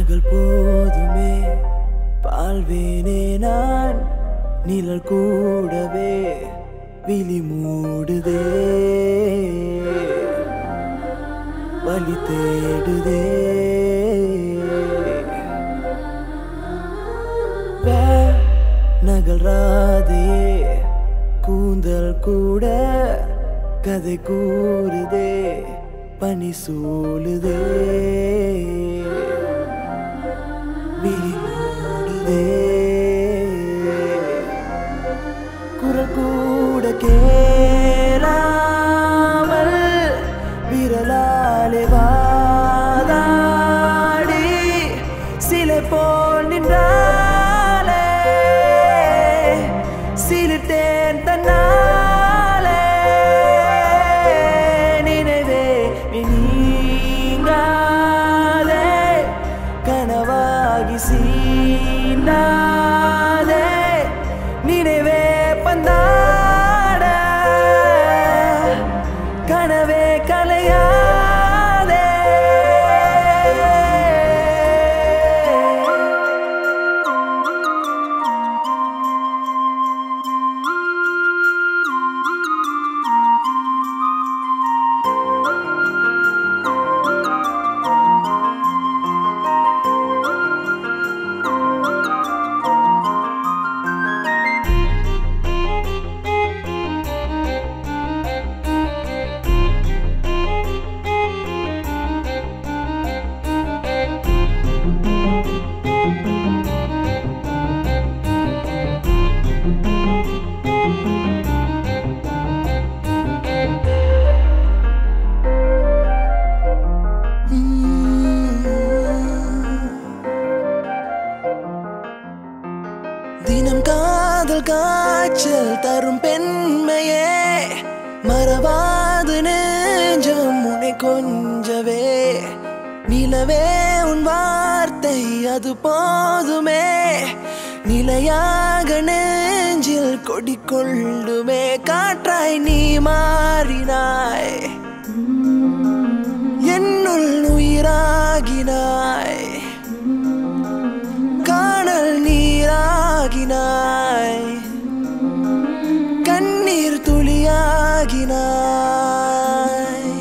பகல் போதுமே பால்வேனே நான் நிழல் கூடவே விழி மூடுதே வழி தேடுதே வா, நகராதே கூந்தல் கூட கதை கூறுதே பனி சூழுதே விழி மூடுதே குரல் கூட கேளாமல் விரலாலே வாதாடி சிலை போல் நின்றாலே சிலிட்டேன் தன்னாலே நினைவே நீ நீங்காதே கனவாகி சீண்டாதே நினைவே பந்தாட கனவே கலையாதே தினம் காதல் காய்ச்சல் தரும் பெண்மையே மறவாது நெஞ்சம் உன்னை கொஞ்சவே நிலவே உன் வார்த்தை அது போதுமே நிலையாக நெஞ்சில் கொடி கொள்ளுமே காற்றாய் நீ மாறினாய் என்னுள் உயிராகினாய் காணல் நீராகினாய் கண்ணீர் துளியாகினாய்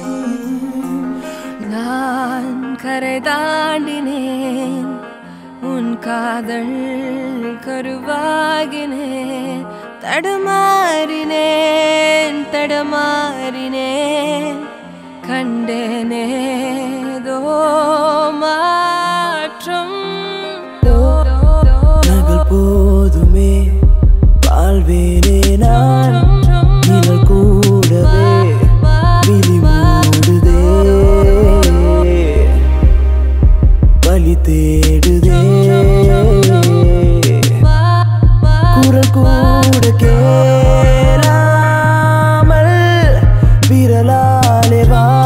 நான் கரை தாண்டினேன் உன் காதல் கருவாகினேன் தடுமாறினேன் தடுமாறினேன் கண்டேனேதோ மாற்றம் நகல் போதுமே வாழ்வேனே நான் நிழல் கூடவே விழி மூடுதே வழி தேடுதே குரல் கூட கேளாமல் விரலாலே வா